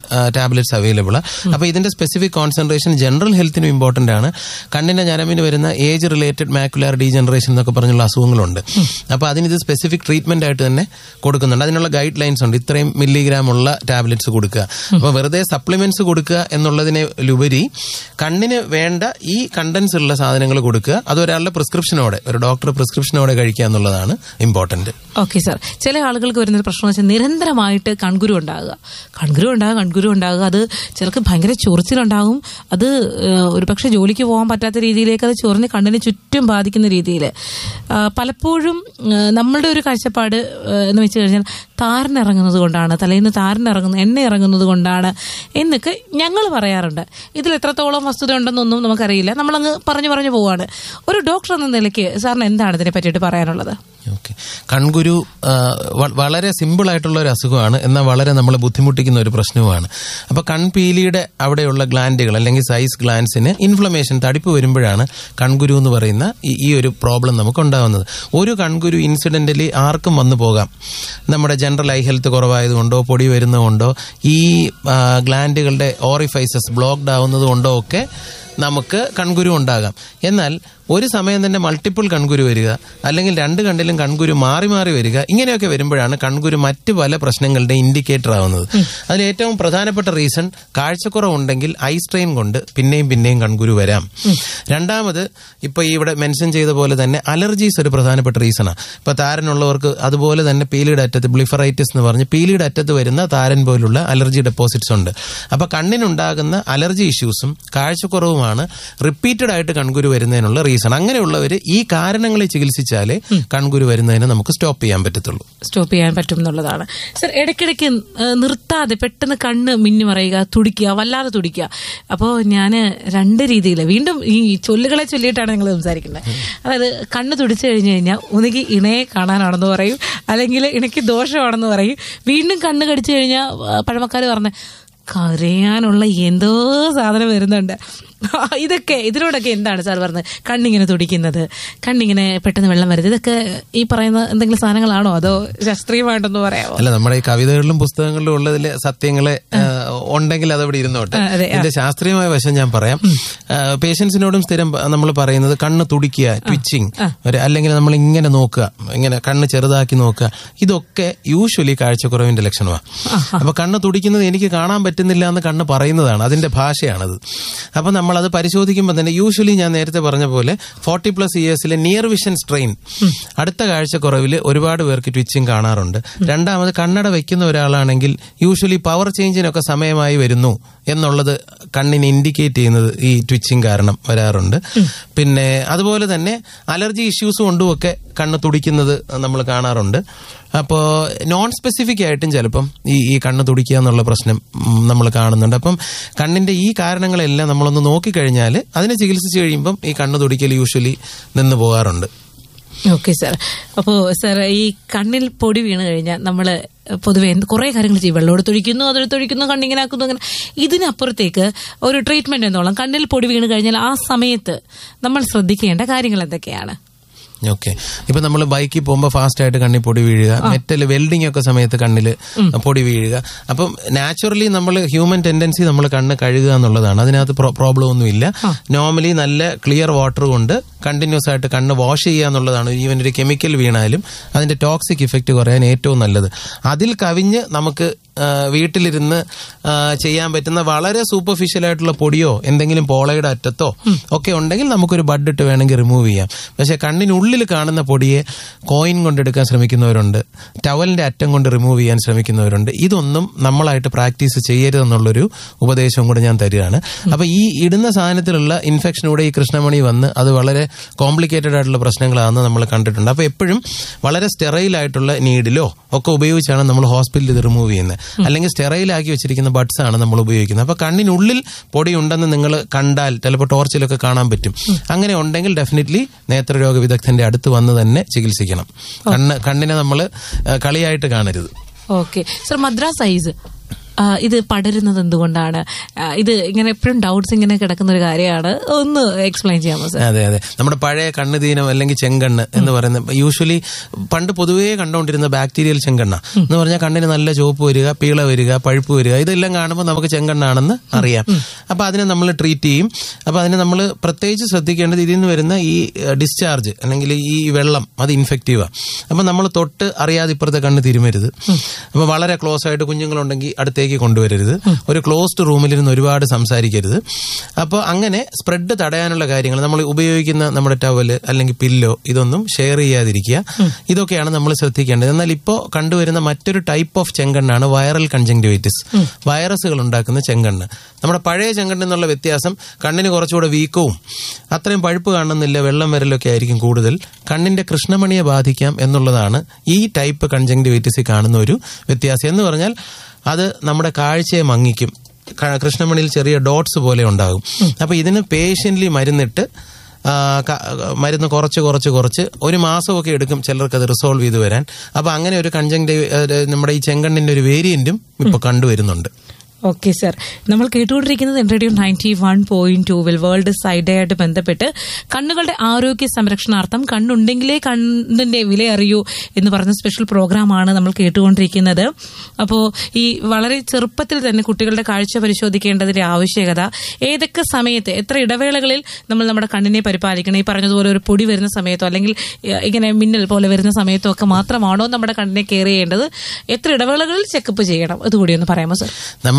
Tablets available അപ്പൊ ഇതിന്റെ specific concentration general ഹെൽത്തിനും ഇമ്പോർട്ടന്റ് ആണ് കണ്ണിന്റെ ഞരമ്പിന് വരുന്ന ഏജ് റിലേറ്റഡ് മാക്കുലാർ ഡീജനറേഷൻ എന്നൊക്കെ പറഞ്ഞുള്ള അസുഖങ്ങളുണ്ട് അപ്പൊ അതിന് ഇത് സ്പെസിഫിക് ട്രീറ്റ്മെന്റ് ആയിട്ട് തന്നെ കൊടുക്കുന്നുണ്ട് അതിനുള്ള ഗൈഡ് ലൈൻസ് ഉണ്ട് ഇത്രയും മില്ലിഗ്രാം ഉള്ള ടാബ്ലറ്റ്സ് കൊടുക്കുക അപ്പൊ വെറുതെ സപ്ലിമെന്റ്സ് കൊടുക്കുക എന്നുള്ളതിനുപരി കണ്ണിന് വേണ്ട ഈ കണ്ടൻസ് ഉള്ള സാധനങ്ങൾ കൊടുക്കുക അത് ഒരാളുടെ പ്രിസ്ക്രിപ്ഷനോടെ ഒരു ഡോക്ടർ പ്രിസ്ക്രിപ്ഷനോടെ കഴിക്കുക എന്നുള്ളതാണ് ഇമ്പോർട്ടന്റ് ഓക്കെ സാർ ചില ആളുകൾക്ക് വരുന്നൊരു പ്രശ്നം വെച്ചാൽ നിരന്തരമായിട്ട് കൺകുരു ഉണ്ടാകുക കൺകുരു ഉണ്ടാകുക കൺകുരു ഉണ്ടാകുക അത് ചിലർക്ക് ഭയങ്കര ചൊറിച്ചിലുണ്ടാകും അത് ഏഹ്, ഒരു പക്ഷേ ജോലിക്ക് പോകാൻ പറ്റാത്ത രീതിയിലേക്ക് അത് ചൊറിഞ്ഞ് കണ്ണിന് ചുറ്റും ബാധിക്കുന്ന രീതിയിൽ പലപ്പോഴും ഏഹ്, നമ്മളുടെ ഒരു കാഴ്ചപ്പാട് ഏഹ്, എന്ന് വെച്ച് കഴിഞ്ഞാൽ താരനിറങ്ങുന്നത് കൊണ്ടാണ് തലേന്ന് താരനിറങ്ങുന്ന എണ്ണ ഇറങ്ങുന്നത് കൊണ്ടാണ് എന്നൊക്കെ ഞങ്ങൾ പറയാറുണ്ട് ഇതിൽ എത്രത്തോളം വസ്തുത ഉണ്ടെന്നൊന്നും നമുക്കറിയില്ല നമ്മളങ്ങ് പറഞ്ഞു പറഞ്ഞു പോവാണ് ഒരു ഡോക്ടർ എന്ന നിലയ്ക്ക് സാറിന് എന്താണ് ഇതിനെ പറ്റിയിട്ട് പറയാനുള്ളത് ഓക്കെ കൺകുരു ആ, വ- വളരെ സിമ്പിൾ ആയിട്ടുള്ള ഒരു അസുഖമാണ് എന്നാൽ വളരെ നമ്മളെ ബുദ്ധിമുട്ടിക്കുന്ന ഒരു പ്രശ്നവുമാണ് അപ്പൊ കൺപീലിയുടെ അവിടെയുള്ള ഗ്ലാൻഡുകൾ അല്ലെങ്കിൽ സൈസ് ഗ്ലാൻസിന് ഇൻഫ്ലമേഷൻ തടിപ്പ് വരുമ്പോഴാണ് കൺകുരു എന്ന് പറയുന്ന ഈ- ഈ ഒരു പ്രോബ്ലം നമുക്ക് ഉണ്ടാവുന്നത് ഒരു കൺകുരു ഇൻസിഡന്റലി ആർക്കും വന്നു പോകാം നമ്മുടെ ജനറൽ ഐ ഹെൽത്ത് കുറവായതുകൊണ്ടോ പൊടി വരുന്നതുകൊണ്ടോ ഈ ആ, ഗ്ലാൻഡുകളുടെ ഓറിഫൈസസ് ബ്ലോക്ക്ഡ് ആവുന്നത് കൊണ്ടോ ഒക്കെ നമുക്ക് കൺകുരു ഉണ്ടാകാം എന്നാൽ ഒരു സമയം തന്നെ മൾട്ടിപ്പിൾ കൺകുരു വരിക അല്ലെങ്കിൽ രണ്ട് കണ്ണിലും കൺകുരു മാറി മാറി വരിക ഇങ്ങനെയൊക്കെ വരുമ്പോഴാണ് കൺകുരു മറ്റ് പല പ്രശ്നങ്ങളുടെ ഇൻഡിക്കേറ്റർ ആവുന്നത് അതിൽ ഏറ്റവും പ്രധാനപ്പെട്ട റീസൺ കാഴ്ചക്കുറവുണ്ടെങ്കിൽ ഐ സ്ട്രെയിൻ കൊണ്ട് പിന്നെയും പിന്നെയും കൺകുരു വരാം രണ്ടാമത് ഇപ്പൊ ഈ ഇവിടെ മെൻഷൻ ചെയ്ത പോലെ തന്നെ അലർജീസ് ഒരു പ്രധാനപ്പെട്ട റീസണാണ് ഇപ്പൊ താരനുള്ളവർക്ക് അതുപോലെ തന്നെ പീലിയുടെ അറ്റത്ത് ബ്ലിഫറൈറ്റിസ് എന്ന് പറഞ്ഞ് പീലിയുടെ അറ്റത്ത് വരുന്ന താരൻ പോലുള്ള അലർജി ഡെപ്പോസിറ്റ്സ് ഉണ്ട് അപ്പൊ കണ്ണിനുണ്ടാകുന്ന അലർജി ഇഷ്യൂസും കാഴ്ചക്കുറവുമാണ് റിപ്പീറ്റഡ് ആയിട്ട് കൺകുരു വരുന്നതിനുള്ള റീസൺ അങ്ങനെയുള്ളവർ ഈ കാരണങ്ങളെ ചികിത്സിച്ചാലേ കൺകുരു വരുന്നതിന് നമുക്ക് സ്റ്റോപ്പ് ചെയ്യാൻ പറ്റത്തുള്ളൂ സ്റ്റോപ്പ് ചെയ്യാൻ പറ്റും എന്നുള്ളതാണ് സർ ഇടയ്ക്കിടയ്ക്ക് ഏഹ്, നിർത്താതെ പെട്ടെന്ന് കണ്ണ് മിന്നി മറയുക തുടിക്കുക വല്ലാതെ തുടിക്കുക അപ്പോൾ ഞാൻ രണ്ട് രീതിയിൽ വീണ്ടും ഈ ചൊല്ലുകളെ ചൊല്ലിയിട്ടാണ് ഞങ്ങൾ സംസാരിക്കുന്നത് അതായത് കണ്ണ് തുടിച്ചു കഴിഞ്ഞു കഴിഞ്ഞാൽ ഒന്നുകിൽ ഇണയെ കാണാനാണെന്ന് പറയും അല്ലെങ്കിൽ ഇണയ്ക്ക് ദോഷമാണെന്ന് പറയും വീണ്ടും കണ്ണ് കടിച്ചു കഴിഞ്ഞാൽ പഴമക്കാർ പറഞ്ഞ കരയാനുള്ള എന്തോ സാധനം വരുന്നുണ്ട് ഇതൊക്കെ ഇതിനോടൊക്കെ എന്താണ് സാർ പറഞ്ഞത് കണ്ണിങ്ങനെ തുടിക്കുന്നത് കണ്ണിങ്ങനെ പെട്ടെന്ന് വെള്ളം വരുന്നത് ഇതൊക്കെ ഈ പറയുന്ന എന്തെങ്കിലും സാധനങ്ങളാണോ അതോ ശാസ്ത്രീയമായിട്ടൊന്ന് പറയാമോ അല്ല നമ്മുടെ ഈ കവിതകളിലും പുസ്തകങ്ങളിലും ഉള്ളതിലെ സത്യങ്ങളെ ആ, ഉണ്ടെങ്കിൽ അതവിടെ ഇരുന്നോട്ടെ ആ, അതെ, ആ. ഇതിന്റെ ശാസ്ത്രീയമായ വശം ഞാൻ പറയാം പേഷ്യൻസിനോടും സ്ഥിരം നമ്മൾ പറയുന്നത് കണ്ണ് തുടിക്കുക ട്വിച്ചിങ് ഒരു അല്ലെങ്കിൽ നമ്മൾ ഇങ്ങനെ നോക്കുക ഇങ്ങനെ കണ്ണ് ചെറുതാക്കി നോക്കുക ഇതൊക്കെ യൂഷ്വലി കാഴ്ചക്കുറവിന്റെ ലക്ഷണമാണ് അപ്പൊ കണ്ണ് തുടിക്കുന്നത് എനിക്ക് കാണാൻ പറ്റുന്നില്ല എന്ന് കണ്ണ് പറയുന്നതാണ് അതിന്റെ ഭാഷയാണത് അപ്പൊ നമ്മൾ അത് പരിശോധിക്കുമ്പോൾ തന്നെ യൂഷ്വലി ഞാൻ നേരത്തെ പറഞ്ഞ പോലെ ഫോർട്ടി പ്ലസ് ഇയേഴ്സിലെ നിയർ വിഷൻ സ്ട്രെയിൻ അടുത്ത കാഴ്ചക്കുറവിൽ ഒരുപാട് പേർക്ക് ട്വിച്ചിങ് കാണാറുണ്ട് രണ്ടാമത് കണ്ണട വെക്കുന്ന ഒരാളാണെങ്കിൽ യൂഷ്വലി പവർ ചേഞ്ചിനൊക്കെ സമയമായി വരുന്നു എന്നുള്ളത് കണ്ണിന് ഇൻഡിക്കേറ്റ് ചെയ്യുന്നത് ഈ ട്വിച്ചിങ് കാരണം വരാറുണ്ട് പിന്നെ അതുപോലെ തന്നെ അലർജി ഇഷ്യൂസ് കൊണ്ടുമൊക്കെ കണ്ണ് തുടിക്കുന്നത് നമ്മൾ കാണാറുണ്ട് അപ്പോൾ നോൺ സ്പെസിഫിക് ആയിട്ടും ചിലപ്പം ഈ ഈ കണ്ണ് തുടിക്കുക എന്നുള്ള പ്രശ്നം നമ്മൾ കാണുന്നുണ്ട് അപ്പം കണ്ണിന്റെ ഈ കാരണങ്ങളെല്ലാം നമ്മളൊന്ന് നോക്കിക്കഴിഞ്ഞാൽ അതിനെ ചികിത്സിച്ച് കഴിയുമ്പം ഈ കണ്ണ് തുടിക്കൽ യൂഷ്വലി നിന്ന് പോകാറുണ്ട് ഓക്കെ സാർ അപ്പോൾ സാർ ഈ കണ്ണിൽ പൊടി വീണ് കഴിഞ്ഞാൽ നമ്മൾ പൊതുവെ എന്ത് കുറേ കാര്യങ്ങൾ ചെയ്യും വെള്ളം എടുത്തൊഴിക്കുന്നു അതെടുത്തൊഴിക്കുന്നു കണ്ണിങ്ങനെ ആക്കുന്നു അങ്ങനെ ഇതിനപ്പുറത്തേക്ക് ഒരു ട്രീറ്റ്മെന്റ് എന്നോളം കണ്ണിൽ പൊടി വീണ് കഴിഞ്ഞാൽ ആ സമയത്ത് നമ്മൾ ശ്രദ്ധിക്കേണ്ട കാര്യങ്ങൾ എന്തൊക്കെയാണ് ഓക്കെ ഇപ്പൊ നമ്മൾ ബൈക്കിൽ പോകുമ്പോൾ ഫാസ്റ്റ് ആയിട്ട് കണ്ണിൽ പൊടി വീഴുക മെറ്റൽ വെൽഡിംഗ് ഒക്കെ സമയത്ത് കണ്ണിൽ പൊടി വീഴുക അപ്പം നാച്ചുറലി നമ്മൾ ഹ്യൂമൻ ടെൻഡൻസി നമ്മൾ കണ്ണ് കഴുകുക എന്നുള്ളതാണ് അതിനകത്ത് പ്രോബ്ലം ഒന്നുമില്ല നോർമലി നല്ല ക്ലിയർ വാട്ടർ കൊണ്ട് കണ്ടിന്യൂസ് ആയിട്ട് കണ്ണ് വാഷ് ചെയ്യുക എന്നുള്ളതാണ് ഈവൻ ഒരു കെമിക്കൽ വീണാലും അതിന്റെ ടോക്സിക് ഇഫക്റ്റ് കുറയാൻ ഏറ്റവും നല്ലത് അതിൽ കവിഞ്ഞ് നമുക്ക് ആ, വീട്ടിലിരുന്ന് ആ, ചെയ്യാൻ പറ്റുന്ന വളരെ സൂപ്പർഫിഷ്യൽ ആയിട്ടുള്ള പൊടിയോ എന്തെങ്കിലും പോളയുടെ അറ്റത്തോ ഒക്കെ ഉണ്ടെങ്കിൽ നമുക്കൊരു ബഡ് ഇട്ട് വേണമെങ്കിൽ റിമൂവ് ചെയ്യാം പക്ഷെ കണ്ണിനുള്ളിൽ കാണുന്ന പൊടിയെ കോയിൻ കൊണ്ടെടുക്കാൻ ശ്രമിക്കുന്നവരുണ്ട് ടവലിന്റെ അറ്റം കൊണ്ട് റിമൂവ് ചെയ്യാൻ ശ്രമിക്കുന്നവരുണ്ട് ഇതൊന്നും നമ്മളായിട്ട് പ്രാക്ടീസ് ചെയ്യരുതെന്നുള്ളൊരു ഉപദേശവും കൂടെ ഞാൻ തരികയാണ് അപ്പൊ ഈ ഇടുന്ന സാധനത്തിലുള്ള ഇൻഫെക്ഷനൂടെ ഈ കൃഷ്ണമണി വന്ന് അത് വളരെ കോംപ്ലിക്കേറ്റഡ് ആയിട്ടുള്ള പ്രശ്നങ്ങളാണെന്ന് നമ്മൾ കണ്ടിട്ടുണ്ട് അപ്പൊ എപ്പോഴും വളരെ സ്റ്റെറൈൽ ആയിട്ടുള്ള നീഡിലോ ഒക്കെ ഉപയോഗിച്ചാണ് നമ്മൾ ഹോസ്പിറ്റലിൽ ഇത് റിമൂവ് ചെയ്യുന്നത് അല്ലെങ്കിൽ സ്റ്റെറൈൽ ആക്കി വെച്ചിരിക്കുന്ന ബഡ്സ് ആണ് നമ്മൾ ഉപയോഗിക്കുന്നത് അപ്പൊ കണ്ണിനുള്ളിൽ പൊടി ഉണ്ടെന്ന് നിങ്ങൾ കണ്ടാൽ ചിലപ്പോൾ ടോർച്ചിലൊക്കെ കാണാൻ പറ്റും അങ്ങനെ ഉണ്ടെങ്കിൽ ഡെഫിനറ്റ്ലി നേത്രരോഗ വിദഗ്ധന്റെ അടുത്ത് വന്ന് തന്നെ ചികിത്സിക്കണം കണ്ണ് കണ്ണിനെ നമ്മൾ കളിയായിട്ട് കാണരുത് ഓക്കെ സർ മദ്രാസ് സൈസ് ആ, ഇത് പടരുന്നത് എന്തുകൊണ്ടാണ് ആ, ഇത് ഇങ്ങനെ എപ്പോഴും ഡൗട്ട്സ് ഇങ്ങനെ കിടക്കുന്ന ഒരു കാര്യമാണ് ഒന്ന് എക്സ്പ്ലെയിൻ ചെയ്യാമോ സർ അതെ അതെ നമ്മുടെ പഴയ കണ്ണുദീനം അല്ലെങ്കിൽ ചെങ്കണ്ണ് എന്ന് പറയുന്ന യൂഷ്വലി പണ്ട് പൊതുവേ കണ്ടുകൊണ്ടിരുന്ന ബാക്ടീരിയൽ ചെങ്കണ്ണ എന്ന് പറഞ്ഞാൽ കണ്ണിന് നല്ല ചുവപ്പ് വരിക പീള വരിക പഴുപ്പ് വരിക ഇതെല്ലാം കാണുമ്പോൾ നമുക്ക് ചെങ്കണ്ണാണെന്ന് അറിയാം അപ്പൊ അതിനെ നമ്മൾ ട്രീറ്റ് ചെയ്യും അപ്പൊ അതിനെ നമ്മൾ പ്രത്യേകിച്ച് ശ്രദ്ധിക്കേണ്ടത് ഇതിൽ നിന്ന് വരുന്ന ഈ ഡിസ്ചാർജ് അല്ലെങ്കിൽ ഈ വെള്ളം അത് ഇൻഫെക്റ്റീവാണ് അപ്പൊ നമ്മൾ തൊട്ട് അറിയാതെ ഇപ്പുറത്തെ കണ്ണ് തിരുമരുത് അപ്പൊ വളരെ ക്ലോസ് ആയിട്ട് കുഞ്ഞുങ്ങളുണ്ടെങ്കിൽ അടുത്തേക്ക് കൊണ്ടുവരരുത് ഒരു ക്ലോസ്ഡ് റൂമിലിരുന്ന് ഒരുപാട് സംസാരിക്കരുത് അപ്പോൾ അങ്ങനെ സ്പ്രെഡ് തടയാനുള്ള കാര്യങ്ങൾ നമ്മൾ ഉപയോഗിക്കുന്ന നമ്മുടെ ടവല് അല്ലെങ്കിൽ പില്ലോ ഇതൊന്നും ഷെയർ ചെയ്യാതിരിക്കുക ഇതൊക്കെയാണ് നമ്മൾ ശ്രദ്ധിക്കേണ്ടത് എന്നാൽ ഇപ്പോൾ കണ്ടുവരുന്ന മറ്റൊരു ടൈപ്പ് ഓഫ് ചെങ്കണ്ണാണ് വൈറൽ കൺജങ്ടിവൈറ്റിസ് വൈറസുകൾ ഉണ്ടാക്കുന്ന ചെങ്കണ്ണ് നമ്മുടെ പഴയ ചെങ്കണ്ണ് എന്നുള്ള വ്യത്യാസം കണ്ണിന് കുറച്ചുകൂടെ വീക്കവും അത്രയും പഴുപ്പ് കാണുന്നില്ല വെള്ളം വരലൊക്കെ ആയിരിക്കും കൂടുതൽ കണ്ണിന്റെ കൃഷ്ണമണിയെ ബാധിക്കാം എന്നുള്ളതാണ് ഈ ടൈപ്പ് കൺജങ്ടിവൈറ്റിസിൽ കാണുന്ന ഒരു വ്യത്യാസം എന്ന് പറഞ്ഞാൽ അത് നമ്മുടെ കാഴ്ചയെ മങ്ങിക്കും ക- കൃഷ്ണമണിയിൽ ചെറിയ ഡോട്ട്സ് പോലെ ഉണ്ടാകും അപ്പൊ ഇതിന് പേഷ്യന്റ്ലി മരുന്നിട്ട് ആ, ക- മരുന്ന് കുറച്ച് കുറച്ച് കുറച്ച് ഒരു മാസമൊക്കെ എടുക്കും ചിലർക്ക് അത് റിസോൾവ് ചെയ്ത് വരാൻ അപ്പൊ അങ്ങനെ ഒരു കൺജങ്ടീവ് നമ്മുടെ ഈ ചെങ്കണ്ണിന്റെ ഒരു വേരിയന്റും ഇപ്പൊ കണ്ടുവരുന്നുണ്ട് ഓക്കെ സർ നമ്മൾ കേട്ടുകൊണ്ടിരിക്കുന്നത് റേഡിയോ നയൻറ്റി വൺ പോയിന്റ് ടൂവിൽ വേൾഡ് സൈഡ് ആയിട്ട് ബന്ധപ്പെട്ട് കണ്ണുകളുടെ ആരോഗ്യ സംരക്ഷണാർത്ഥം കണ്ണുണ്ടെങ്കിലേ കണ്ണിന്റെ വില അറിയൂ എന്ന് പറഞ്ഞ സ്പെഷ്യൽ പ്രോഗ്രാമാണ് നമ്മൾ കേട്ടുകൊണ്ടിരിക്കുന്നത് അപ്പോൾ ഈ വളരെ ചെറുപ്പത്തിൽ തന്നെ കുട്ടികളുടെ കാഴ്ച പരിശോധിക്കേണ്ടതിന്റെ ആവശ്യകത ഏതൊക്കെ സമയത്ത് എത്ര ഇടവേളകളിൽ നമ്മൾ നമ്മുടെ കണ്ണിനെ പരിപാലിക്കണം ഈ പറഞ്ഞതുപോലെ ഒരു പൊടി വരുന്ന സമയത്തോ അല്ലെങ്കിൽ ഏഹ്, ഇങ്ങനെ മിന്നൽ പോലെ വരുന്ന സമയത്തോ ഒക്കെ മാത്രമാണോ നമ്മുടെ കണ്ണിനെ കെയർ ചെയ്യേണ്ടത് എത്ര ഇടവേളകളിൽ ചെക്കപ്പ് ചെയ്യണം അതുകൂടി ഒന്ന് പറയാമോ സർ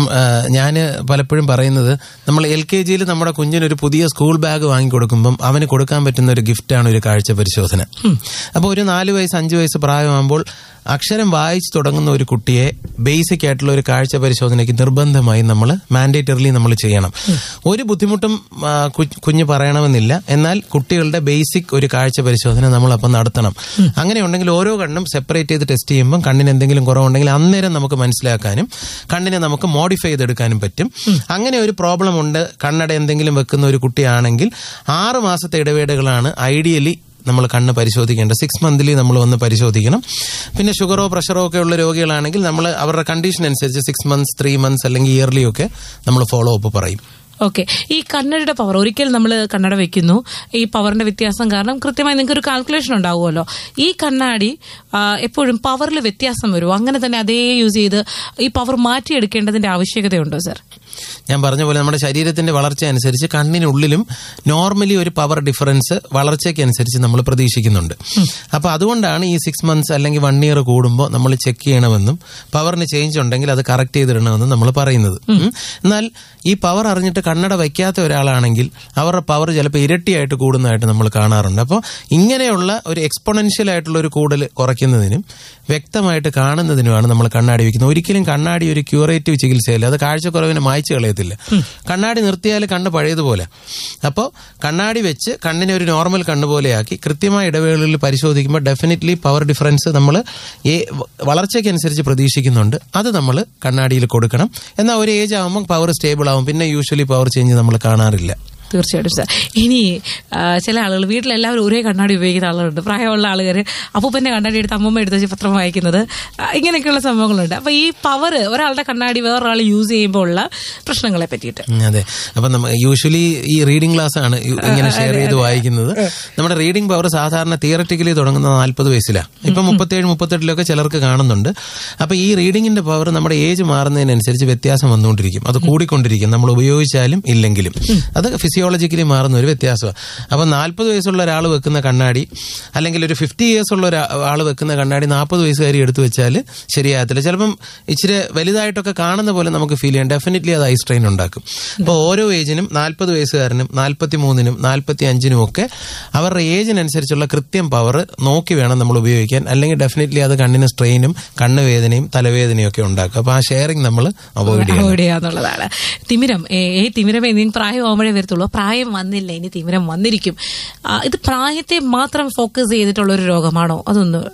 ഞാൻ പലപ്പോഴും പറയുന്നത് നമ്മൾ എൽ കെ ജിയിൽ നമ്മുടെ കുഞ്ഞിനൊരു പുതിയ സ്കൂൾ ബാഗ് വാങ്ങിക്കൊടുക്കുമ്പം അവന് കൊടുക്കാൻ പറ്റുന്ന ഒരു ഗിഫ്റ്റാണ് ഒരു കാഴ്ച പരിശോധന അപ്പോൾ ഒരു നാല് വയസ്സ് അഞ്ച് വയസ്സ് പ്രായമാകുമ്പോൾ അക്ഷരം വായിച്ചു തുടങ്ങുന്ന ഒരു കുട്ടിയെ ബേസിക് ആയിട്ടുള്ള ഒരു കാഴ്ച പരിശോധനയ്ക്ക് നിർബന്ധമായും നമ്മൾ മാൻഡേറ്ററിലി നമ്മൾ ചെയ്യണം ഒരു ബുദ്ധിമുട്ടും ആ, കു- കുഞ്ഞ് പറയണമെന്നില്ല എന്നാൽ കുട്ടികളുടെ ബേസിക് ഒരു കാഴ്ച പരിശോധന നമ്മൾ അപ്പം നടത്തണം അങ്ങനെ ഉണ്ടെങ്കിൽ ഓരോ കണ്ണും സെപ്പറേറ്റ് ചെയ്ത് ടെസ്റ്റ് ചെയ്യുമ്പോൾ കണ്ണിന് എന്തെങ്കിലും കുറവുണ്ടെങ്കിൽ അന്നേരം നമുക്ക് മനസ്സിലാക്കാനും കണ്ണിനെ നമുക്ക് മോഡിഫൈ ചെയ്തെടുക്കാനും പറ്റും അങ്ങനെ ഒരു പ്രോബ്ലം ഉണ്ട് കണ്ണട എന്തെങ്കിലും വെക്കുന്ന ഒരു കുട്ടിയാണെങ്കിൽ ആറ് മാസത്തെ ഇടവേളകളാണ് ഐഡിയലി നമ്മൾ കണ്ണ് പരിശോധിക്കേണ്ടത് സിക്സ് മന്ത്ലി നമ്മൾ വന്ന് പരിശോധിക്കണം പിന്നെ ഷുഗറോ പ്രഷറോ ഒക്കെ ഉള്ള രോഗികളാണെങ്കിൽ നമ്മൾ അവരുടെ കണ്ടീഷൻ അനുസരിച്ച് സിക്സ് മന്ത്സ് ത്രീ മന്ത്സ് അല്ലെങ്കിൽ ഇയർലി ഒക്കെ നമ്മൾ ഫോളോ അപ്പ് പറയും ഓക്കെ ഈ കണ്ണടയുടെ പവർ ഒരിക്കൽ നമ്മൾ കണ്ണട വെക്കുന്നു ഈ പവറിന്റെ വ്യത്യാസം കാരണം കൃത്യമായി നിങ്ങൾക്ക് ഒരു കാൽക്കുലേഷൻ ഉണ്ടാവുമല്ലോ ഈ കണ്ണാടി ആ, എപ്പോഴും പവറിൽ വ്യത്യാസം വരുമോ അങ്ങനെ തന്നെ അതേ യൂസ് ചെയ്ത് ഈ പവർ മാറ്റിയെടുക്കേണ്ടതിന്റെ ആവശ്യകതയുണ്ടോ സർ ഞാൻ പറഞ്ഞ പോലെ നമ്മുടെ ശരീരത്തിന്റെ വളർച്ച അനുസരിച്ച് കണ്ണിനുള്ളിലും നോർമലി ഒരു പവർ ഡിഫറൻസ് വളർച്ചയ്ക്ക് അനുസരിച്ച് നമ്മൾ പ്രതീക്ഷിക്കുന്നുണ്ട് അപ്പൊ അതുകൊണ്ടാണ് ഈ സിക്സ് മന്ത്സ് അല്ലെങ്കിൽ വൺ ഇയർ കൂടുമ്പോൾ നമ്മൾ ചെക്ക് ചെയ്യണമെന്നും പവറിന് ചേഞ്ച് ഉണ്ടെങ്കിൽ അത് കറക്റ്റ് ചെയ്തിടണമെന്നും നമ്മൾ പറയുന്നത് ഉം. എന്നാൽ ഈ പവർ അറിഞ്ഞിട്ട് കണ്ണട വയ്ക്കാത്ത ഒരാളാണെങ്കിൽ അവരുടെ പവർ ചിലപ്പോൾ ഇരട്ടിയായിട്ട് കൂടുന്നതായിട്ട് നമ്മൾ കാണാറുണ്ട് അപ്പോൾ ഇങ്ങനെയുള്ള ഒരു എക്സ്പൊണൻഷ്യൽ ആയിട്ടുള്ള ഒരു കൂടൽ കുറയ്ക്കുന്നതിനും വ്യക്തമായിട്ട് കാണുന്നതിനുമാണ് നമ്മൾ കണ്ണാടി വെക്കുന്നത് ഒരിക്കലും കണ്ണാടി ഒരു ക്യൂറേറ്റീവ് ചികിത്സയല്ല അത് കാഴ്ചക്കുറവിനെ മായ്ച്ചു കളയത്തില്ല കണ്ണാടി നിർത്തിയാൽ കണ്ണ് പഴയതുപോലെ അപ്പോൾ കണ്ണാടി വെച്ച് കണ്ണിനെ ഒരു നോർമൽ കണ്ണ് പോലെയാക്കി കൃത്യമായ ഇടവേളകളിൽ പരിശോധിക്കുമ്പോൾ ഡെഫിനറ്റ്ലി പവർ ഡിഫറൻസ് നമ്മൾ വളർച്ചയ്ക്കനുസരിച്ച് പ്രതീക്ഷിക്കുന്നുണ്ട് അത് നമ്മൾ കണ്ണാടിയിൽ കൊടുക്കണം എന്നാൽ ഒരു ഏജ് ആകുമ്പോൾ പവർ സ്റ്റേബിൾ ആവും പിന്നെ യൂഷ്വലി പവർ ചേഞ്ച് നമ്മൾ കാണാറില്ല തീർച്ചയായിട്ടും സാർ ഇനി ആ, ചില ആളുകൾ വീട്ടിലെല്ലാവരും ഒരേ കണ്ണാടി ഉപയോഗിക്കുന്ന ആളുകളുണ്ട് പ്രായമുള്ള ആളുകൾ അപ്പൂപ്പന്റെ കണ്ണാടി എടുത്ത് അമ്മമ്മ എടുത്ത് വെച്ച് പത്രം വായിക്കുന്നത് ആ, ഇങ്ങനെയൊക്കെയുള്ള സംഭവങ്ങളുണ്ട് അപ്പൊ ഈ പവർ ഒരാളുടെ കണ്ണാടി വേറൊരാൾ യൂസ് ചെയ്യുമ്പോൾ ഉള്ള പ്രശ്നങ്ങളെ പറ്റിയിട്ട് ഉം, അതെ അപ്പൊ നമ്മ യൂഷ്വലി ഈ റീഡിംഗ് ക്ലാസ് ആണ് യു- ഇങ്ങനെ ഷെയർ ചെയ്ത് വായിക്കുന്നത് നമ്മുടെ റീഡിംഗ് പവർ സാധാരണ തിയററ്റിക്കലി തുടങ്ങുന്ന നാല്പത് വയസ്സിലാണ് ഇപ്പൊ മുപ്പത്തേഴ് മുപ്പത്തെട്ടിലൊക്കെ ചിലർക്ക് കാണുന്നുണ്ട് അപ്പൊ ഈ റീഡിംഗിന്റെ പവർ നമ്മുടെ ഏജ് മാറുന്നതിനനുസരിച്ച് വ്യത്യാസം വന്നുകൊണ്ടിരിക്കും അത് കൂടിക്കൊണ്ടിരിക്കും നമ്മൾ ഉപയോഗിച്ചാലും ഇല്ലെങ്കിലും അത് ഫിസിയോളജിക്കലി മാറുന്ന ഒരു വ്യത്യാസമാണ് അപ്പൊ നാൽപ്പത് വയസ്സുള്ള ഒരാൾ വെക്കുന്ന കണ്ണാടി അല്ലെങ്കിൽ ഒരു ഫിഫ്റ്റി ഇയേഴ്സ് ഉള്ള ഒരാൾ വെക്കുന്ന കണ്ണാടി നാൽപ്പത് വയസ്സുകാരി എടുത്തു വെച്ചാൽ ശരിയാകത്തില്ല ചിലപ്പം ഇച്ചിരി വലുതായിട്ടൊക്കെ കാണുന്ന പോലെ നമുക്ക് ഫീൽ ചെയ്യാം ഡെഫിനറ്റ്ലി അത് ഐ സ്ട്രെയിൻ ഉണ്ടാക്കും അപ്പോൾ ഓരോ ഏജിനും നാൽപ്പത് വയസ്സുകാരനും നാൽപ്പത്തി മൂന്നിനും നാൽപ്പത്തി അഞ്ചിനും ഒക്കെ അവരുടെ ഏജിനനുസരിച്ചുള്ള കൃത്യം പവർ നോക്കി വേണം നമ്മൾ ഉപയോഗിക്കാൻ അല്ലെങ്കിൽ ഡെഫിനറ്റ്ലി അത് കണ്ണിന് സ്ട്രെയിനും കണ്ണുവേദനയും തലവേദനയും ഒക്കെ ഉണ്ടാക്കും അപ്പോൾ ആ ഷെയറിങ് നമ്മൾ അവോയ്ഡ് ചെയ്യണം അവോയ്ഡ് ചെയ്യാന്നുള്ളതാണ് തിമിരം ഏ ഏ തിമിരം ഇനി പ്രായമാകുമ്പോഴേ വരത്തുള്ളൂ പ്രായം വന്നില്ല ഇനി തിമിരം വന്നിരിക്കും ആ, ഇത് പ്രായത്തെ മാത്രം ഫോക്കസ് ചെയ്തിട്ടുള്ള ഒരു രോഗമാണോ അതൊന്ന്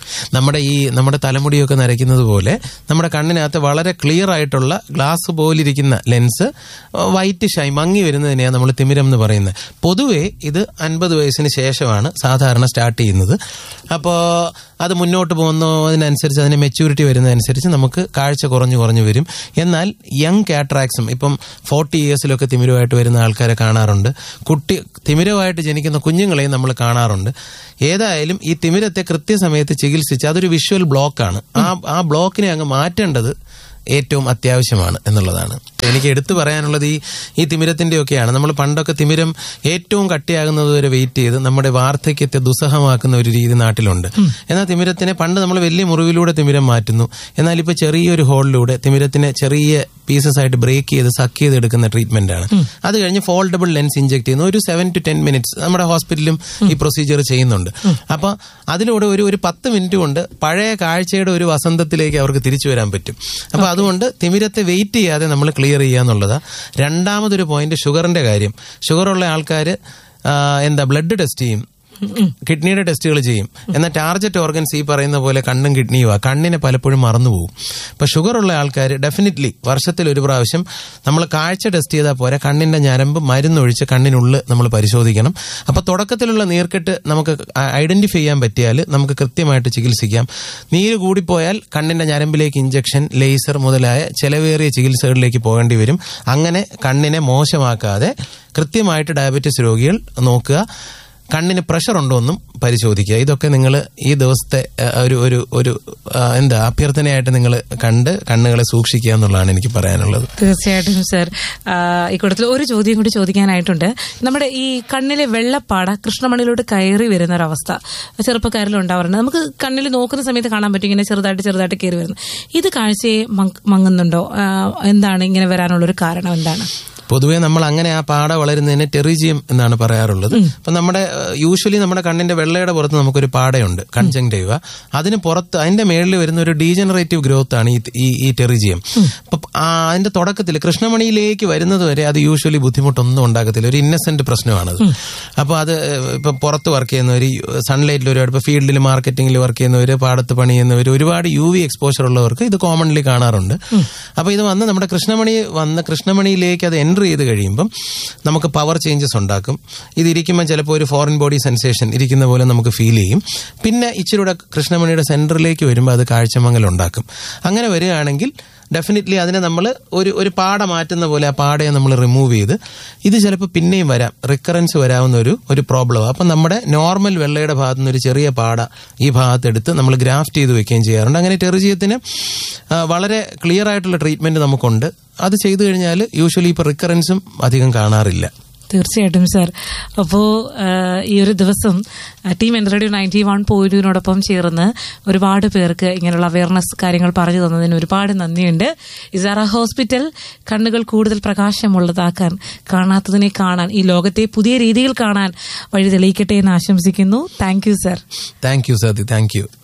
നമ്മുടെ ഈ നമ്മുടെ തലമുടിയൊക്കെ നരയ്ക്കുന്നത് പോലെ നമ്മുടെ കണ്ണിനകത്ത് വളരെ ക്ലിയർ ആയിട്ടുള്ള ഗ്ലാസ് പോലിരിക്കുന്ന ലെൻസ് വൈറ്റ് ഷൈ മങ്ങി വരുന്നതിനെയാണ് നമ്മൾ തിമിരം എന്ന് പറയുന്നത് പൊതുവെ ഇത് അൻപത് വയസ്സിന് ശേഷമാണ് സാധാരണ സ്റ്റാർട്ട് ചെയ്യുന്നത് അപ്പോൾ അത് മുന്നോട്ട് പോകുന്നതിനനുസരിച്ച് അതിന് മെച്യൂരിറ്റി വരുന്നതനുസരിച്ച് നമുക്ക് കാഴ്ച കുറഞ്ഞു കുറഞ്ഞു വരും എന്നാൽ യങ് കാട്രാക്സും ഇപ്പം ഫോർട്ടി ഇയേഴ്സിലൊക്കെ തിമിരമായിട്ട് വരുന്ന ആൾക്കാരെ കാണാറുണ്ട് കുട്ടി തിമിരമായിട്ട് ജനിക്കുന്ന കുഞ്ഞുങ്ങളെയും നമ്മൾ കാണാറുണ്ട് ഏതായാലും ഈ തിമിരത്തെ കൃത്യസമയത്ത് ചികിത്സിച്ച് അതൊരു വിഷ്വൽ ബ്ലോക്കാണ് ആ ആ ബ്ലോക്കിനെ അങ്ങ് മാറ്റേണ്ടത് ഏറ്റവും അത്യാവശ്യമാണ് എന്നുള്ളതാണ് എനിക്ക് എടുത്തു പറയാനുള്ളത് ഈ ഈ തിമിരത്തിന്റെ ഒക്കെയാണ് നമ്മൾ പണ്ടൊക്കെ തിമിരം ഏറ്റവും കട്ടിയാകുന്നത് വരെ വെയിറ്റ് ചെയ്ത് നമ്മുടെ വാർദ്ധക്യത്തെ ദുസ്സഹമാക്കുന്ന ഒരു രീതി നാട്ടിലുണ്ട് എന്നാൽ തിമിരത്തിനെ പണ്ട് നമ്മൾ വലിയ മുറിവിലൂടെ തിമിരം മാറ്റുന്നു എന്നാൽ ഇപ്പൊ ചെറിയൊരു ഹോളിലൂടെ തിമിരത്തിനെ ചെറിയ പീസസ് ആയിട്ട് ബ്രേക്ക് ചെയ്ത് സക്ക് ചെയ്ത് എടുക്കുന്ന ട്രീറ്റ്മെന്റ് ആണ് അത് കഴിഞ്ഞ് ഫോൾഡബിൾ ലെൻസ് ഇഞ്ചെക്ട് ചെയ്യുന്നു ഒരു സെവൻ ടു ടെൻ മിനിറ്റ്സ് നമ്മുടെ ഹോസ്പിറ്റലിലും ഈ പ്രൊസീജിയർ ചെയ്യുന്നുണ്ട് അപ്പൊ അതിലൂടെ ഒരു ഒരു പത്ത് മിനിറ്റ് കൊണ്ട് പഴയ കാഴ്ചയുടെ ഒരു വസന്തത്തിലേക്ക് അവർക്ക് തിരിച്ചു വരാൻ പറ്റും അപ്പൊ അതുകൊണ്ട് തിമിരത്തെ വെയിറ്റ് ചെയ്യാതെ നമ്മൾ ക്ലിയർ ചെയ്യുക എന്നുള്ളതാ രണ്ടാമതൊരു പോയിന്റ് ഷുഗറിന്റെ കാര്യം ഷുഗറുള്ള ആൾക്കാർ എന്താ ബ്ലഡ് ടെസ്റ്റ് ചെയ്യും കിഡ്നിയുടെ ടെസ്റ്റുകൾ ചെയ്യും എന്നാൽ ടാർജറ്റ് ഓർഗൻസ് ഈ പറയുന്ന പോലെ കണ്ണും കിഡ്നിയുമാണ് കണ്ണിനെ പലപ്പോഴും മറന്നുപോകും അപ്പൊ ഷുഗർ ഉള്ള ആൾക്കാർ ഡെഫിനറ്റ്ലി വർഷത്തിൽ ഒരു പ്രാവശ്യം നമ്മൾ കാഴ്ച ടെസ്റ്റ് ചെയ്താൽ പോരാ കണ്ണിന്റെ ഞരമ്പ് മരുന്നൊഴിച്ച് കണ്ണിനുള്ളിൽ നമ്മൾ പരിശോധിക്കണം അപ്പൊ തുടക്കത്തിലുള്ള നീർക്കെട്ട് നമുക്ക് ഐഡന്റിഫൈ ചെയ്യാൻ പറ്റിയാൽ നമുക്ക് കൃത്യമായിട്ട് ചികിത്സിക്കാം നീര് കൂടിപ്പോയാൽ കണ്ണിന്റെ ഞരമ്പിലേക്ക് ഇഞ്ചക്ഷൻ ലേസർ മുതലായ ചെലവേറിയ ചികിത്സകളിലേക്ക് പോകേണ്ടി വരും അങ്ങനെ കണ്ണിനെ മോശമാക്കാതെ കൃത്യമായിട്ട് ഡയബറ്റിസ് രോഗികൾ നോക്കുക കണ്ണിന് പ്രഷർ ഉണ്ടോ എന്നും പരിശോധിക്കുക ഇതൊക്കെ നിങ്ങൾ ഈ ദിവസത്തെ ആ, ഒരു ഒരു ഒരു ആ, എന്താ അഭ്യർത്ഥനയായിട്ട് നിങ്ങൾ കണ്ട് കണ്ണുകളെ സൂക്ഷിക്കുക എന്നുള്ളതാണ് എനിക്ക് പറയാനുള്ളത് തീർച്ചയായിട്ടും സർ ആ, ഈ കൂട്ടത്തിൽ ഒരു ചോദ്യം കൂടി ചോദിക്കാനായിട്ടുണ്ട് നമ്മുടെ ഈ കണ്ണിലെ വെള്ളപ്പാട കൃഷ്ണമണിയിലോട്ട് കയറി വരുന്ന ഒരവസ്ഥ ചെറുപ്പക്കാരിലും ഉണ്ടാവാറുണ്ട് നമുക്ക് കണ്ണിൽ നോക്കുന്ന സമയത്ത് കാണാൻ പറ്റും ഇങ്ങനെ ചെറുതായിട്ട് ചെറുതായിട്ട് കയറി വരുന്നു ഇത് കാഴ്ചയെ മങ്- മങ്ങുന്നുണ്ടോ ആ, എന്താണ് ഇങ്ങനെ വരാനുള്ള ഒരു കാരണം എന്താണ് പൊതുവേ നമ്മൾ അങ്ങനെ ആ പാട വളരുന്നതിന് ടെറിജിയം എന്നാണ് പറയാറുള്ളത് അപ്പൊ നമ്മുടെ യൂഷ്വലി നമ്മുടെ കണ്ണിന്റെ വെള്ളയുടെ പുറത്ത് നമുക്കൊരു പാടയുണ്ട് കൺജങ്ടൈവ അതിന് പുറത്ത് അതിന്റെ മേളിൽ വരുന്ന ഒരു ഡീജനറേറ്റീവ് ഗ്രോത്ത് ആണ് ഈ ഈ ഈ ടെറിജിയം അപ്പൊ ആ അതിന്റെ തുടക്കത്തിൽ കൃഷ്ണമണിയിലേക്ക് വരുന്നത് വരെ അത് യൂഷ്വലി ബുദ്ധിമുട്ടൊന്നും ഉണ്ടാക്കത്തില്ല ഒരു ഇന്നസെന്റ് പ്രശ്നമാണത് അപ്പൊ അത് ഇപ്പൊ പുറത്ത് വർക്ക് ചെയ്യുന്നവർ സൺലൈറ്റിൽ ഒരുപാട് ഇപ്പൊ ഫീൽഡിൽ മാർക്കറ്റിംഗിൽ വർക്ക് ചെയ്യുന്നവർ പാടത്ത് പണി ചെയ്യുന്നവർ ഒരുപാട് യു വി എക്സ്പോഷർ ഉള്ളവർക്ക് ഇത് കോമൺലി കാണാറുണ്ട് അപ്പൊ ഇത് വന്ന് നമ്മുടെ കൃഷ്ണമണി വന്ന് കൃഷ്ണമണിയിലേക്ക് അത് എൻട്രി ചെയ്ത് കഴിയുമ്പം നമുക്ക് പവർ ചേഞ്ചസ് ഉണ്ടാക്കും ഇത് ഇരിക്കുമ്പോൾ ചിലപ്പോൾ ഒരു ഫോറിൻ ബോഡി സെൻസേഷൻ ഇരിക്കുന്ന പോലെ നമുക്ക് ഫീൽ ചെയ്യും പിന്നെ ഇച്ചിരൂടെ കൃഷ്ണമണിയുടെ സെന്ററിലേക്ക് വരുമ്പോൾ അത് കാഴ്ചമങ്ങൽ ഉണ്ടാക്കും അങ്ങനെ വരികയാണെങ്കിൽ ഡെഫിനറ്റ്ലി അതിനെ നമ്മൾ ഒരു ഒരു പാട മാറ്റുന്ന പോലെ ആ പാടയെ നമ്മൾ റിമൂവ് ചെയ്ത് ഇത് ചിലപ്പോൾ പിന്നെയും വരാം റിക്കറൻസ് വരാവുന്ന ഒരു ഒരു പ്രോബ്ലം അപ്പം നമ്മുടെ നോർമൽ വെള്ളയുടെ ഭാഗത്തു നിന്ന് ഒരു ചെറിയ പാട ഈ ഭാഗത്തെടുത്ത് നമ്മൾ ഗ്രാഫ്റ്റ് ചെയ്ത് വെക്കുകയും ചെയ്യാറുണ്ട് അങ്ങനെ ടെറിജിയത്തിന് ആ, വളരെ ക്ലിയർ ആയിട്ടുള്ള ട്രീറ്റ്മെന്റ് നമുക്കുണ്ട് അത് ചെയ്തു കഴിഞ്ഞാൽ യൂഷ്വലി ഇപ്പോൾ റിക്കറൻസും അധികം കാണാറില്ല തീർച്ചയായിട്ടും സർ അപ്പോ ആ, ഈ ഒരു ദിവസം ആ, ടീം എൻ റേഡിയോ നയൻറ്റി വൺ പോയിന്റിനോടൊപ്പം ചേർന്ന് ഒരുപാട് പേർക്ക് ഇങ്ങനെയുള്ള അവയർനെസ് കാര്യങ്ങൾ പറഞ്ഞു തന്നതിന് ഒരുപാട് നന്ദിയുണ്ട് ഇസാറ ഹോസ്പിറ്റൽ കണ്ണുകൾ കൂടുതൽ പ്രകാശമുള്ളതാക്കാൻ കാണാത്തതിനെ കാണാൻ ഈ ലോകത്തെ പുതിയ രീതിയിൽ കാണാൻ വഴി തെളിയിക്കട്ടെ എന്ന് ആശംസിക്കുന്നു thank you sir thank you Sathi thank you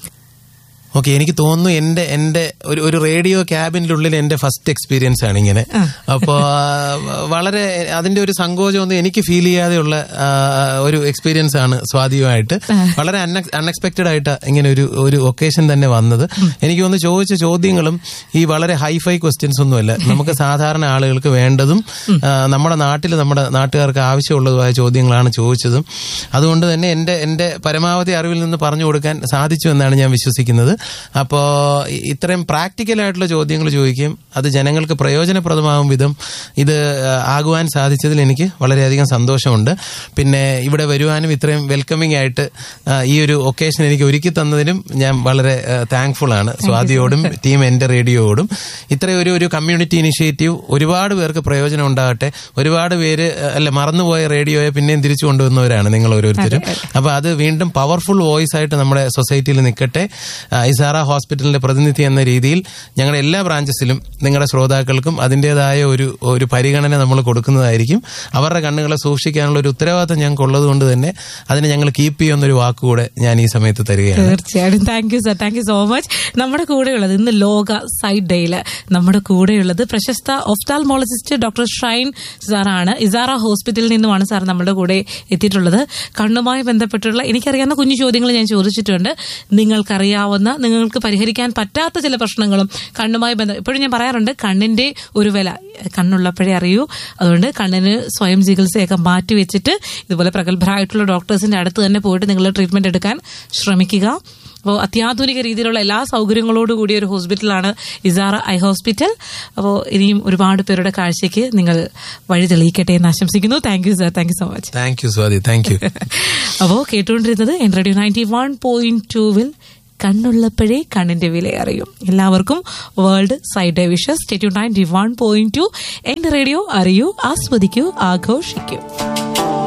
okay എനിക്ക് തോന്നുന്നു എന്റെ എന്റെ ഒരു ഒരു റേഡിയോ ക്യാബിന്റെ ഉള്ളിൽ എന്റെ ഫസ്റ്റ് എക്സ്പീരിയൻസ് ആണ് ഇങ്ങനെ അപ്പോ ആ, വളരെ അതിന്റെ ഒരു സങ്കോചമൊന്നും എനിക്ക് ഫീൽ ചെയ്യാതെയുള്ള ആ, ഒരു എക്സ്പീരിയൻസ് ആണ് സ്വാധീനമായിട്ട് വളരെ അൺഎക്സ്പെക്റ്റഡ് ആയിട്ട് ഇങ്ങനെ ഒരു ഒരു ഒക്കേഷൻ തന്നെ വന്നത് എനിക്ക് തോന്നുന്നു ചോദിച്ച ചോദ്യങ്ങളും ഈ വളരെ ഹൈഫൈ ക്വസ്റ്റ്യൻസ് ഒന്നുമല്ല നമുക്ക് സാധാരണ ആളുകൾക്ക് വേണ്ടതും ആ, നമ്മുടെ നാട്ടിൽ നമ്മുടെ നാട്ടുകാർക്ക് ആവശ്യമുള്ളതുമായ ചോദ്യങ്ങളാണ് ചോദിച്ചതും അതുകൊണ്ട് തന്നെ എന്റെ എന്റെ പരമാവധി അറിവിൽ നിന്ന് പറഞ്ഞു കൊടുക്കാൻ സാധിച്ചു എന്നാണ് ഞാൻ വിശ്വസിക്കുന്നത് അപ്പോൾ ഇത്രയും പ്രാക്ടിക്കൽ ആയിട്ടുള്ള ചോദ്യങ്ങൾ ചോദിക്കുകയും അത് ജനങ്ങൾക്ക് പ്രയോജനപ്രദമാകും വിധം ഇത് ആ, ആകുവാൻ സാധിച്ചതിൽ എനിക്ക് വളരെയധികം സന്തോഷമുണ്ട് പിന്നെ ഇവിടെ വരുവാനും ഇത്രയും വെൽക്കമിംഗ് ആയിട്ട് ആ, ഈ ഒരു ഒക്കേഷൻ എനിക്ക് ഒരുക്കി തന്നതിനും ഞാൻ വളരെ താങ്ക്ഫുൾ ആണ് സ്വാതിയോടും ടീം എന്റെ റേഡിയോയോടും ഇത്രയും ഒരു ഒരു കമ്മ്യൂണിറ്റി ഇനിഷ്യേറ്റീവ് ഒരുപാട് പേർക്ക് പ്രയോജനം ഉണ്ടാകട്ടെ ഒരുപാട് പേര് ആ, അല്ല മറന്നുപോയ റേഡിയോയെ പിന്നെയും തിരിച്ചു കൊണ്ടുവന്നവരാണ് നിങ്ങൾ ഓരോരുത്തരും അപ്പൊ അത് വീണ്ടും പവർഫുൾ വോയിസ് ആയിട്ട് നമ്മുടെ സൊസൈറ്റിയിൽ നിൽക്കട്ടെ ആ, ഐസാറ ഹോസ്പിറ്റലിന്റെ പ്രതിനിധി എന്ന രീതിയിൽ ഞങ്ങളുടെ എല്ലാ ബ്രാഞ്ചസിലും നിങ്ങളുടെ ശ്രോതാക്കൾക്കും അതിൻ്റെതായ ഒരു ഒരു പരിഗണന നമ്മൾ കൊടുക്കുന്നതായിരിക്കും അവരുടെ കണ്ണുകളെ സൂക്ഷിക്കാനുള്ള ഒരു ഉത്തരവാദിത്തം ഞങ്ങൾക്ക് ഉള്ളത് കൊണ്ട് തന്നെ അതിനെ ഞങ്ങൾ കീപ്പ് ചെയ്യുന്നൊരു വാക്കുകൂടെ ഞാൻ ഈ സമയത്ത് തരികയാണ് തീർച്ചയായിട്ടും thank you sir thank you so much നമ്മുടെ കൂടെയുള്ളത് ഇന്ന് ലോക സൈഡ് ഡേയില് നമ്മുടെ കൂടെയുള്ളത് പ്രശസ്ത ഒഫ്താൽമോളജിസ്റ്റ് ഡോക്ടർ ഷൈൻ സാറാണ് ഇസാറ ഹോസ്പിറ്റലിൽ നിന്നുമാണ് സാർ നമ്മുടെ കൂടെ എത്തിയിട്ടുള്ളത് കണ്ണുമായി ബന്ധപ്പെട്ടുള്ള എനിക്കറിയാവുന്ന കുഞ്ഞു ചോദ്യങ്ങൾ ഞാൻ ചോദിച്ചിട്ടുണ്ട് നിങ്ങൾക്കറിയാവുന്ന നിങ്ങൾക്ക് പരിഹരിക്കാൻ പറ്റാത്ത ചില പ്രശ്നങ്ങളും കണ്ണുമായി ബന്ധം എപ്പോഴും ഞാൻ പറയാറുണ്ട് കണ്ണിന്റെ ഒരു വില കണ്ണുള്ളപ്പോഴേ അറിയൂ അതുകൊണ്ട് കണ്ണിന് സ്വയം ചികിത്സയൊക്കെ മാറ്റി വെച്ചിട്ട് ഇതുപോലെ പ്രഗത്ഭരായിട്ടുള്ള ഡോക്ടേഴ്സിന്റെ അടുത്ത് തന്നെ പോയിട്ട് നിങ്ങൾ ട്രീറ്റ്മെന്റ് എടുക്കാൻ ശ്രമിക്കുക അപ്പോൾ അത്യാധുനിക രീതിയിലുള്ള എല്ലാ സൗകര്യങ്ങളോട് കൂടിയ ഒരു ഹോസ്പിറ്റലാണ് ഇസാറ ഐ ഹോസ്പിറ്റൽ അപ്പോൾ ഇനിയും ഒരുപാട് പേരുടെ കാഴ്ചയ്ക്ക് നിങ്ങൾ വഴി തെളിയിക്കട്ടെ എന്ന് ആശംസിക്കുന്നു thank you sir thank you so much thank you Swathi thank you അപ്പോൾ കേട്ടുകൊണ്ടിരുന്നത് എൻ റേഡിയോ നയൻറ്റി വൺ പോയിന്റ് ടൂവിൽ കണ്ണുള്ളപ്പോഴേ കണ്ണിന്റെ വില അറിയും എല്ലാവർക്കും വേൾഡ് സൈഡ് ഡേ വിഷസ് സ്റ്റേറ്റ്യൂ നയൻറ്റി വൺ പോയിന്റ് ടു എന്റെ റേഡിയോ അറിയൂ ആസ്വദിക്കൂ ആഘോഷിക്കൂ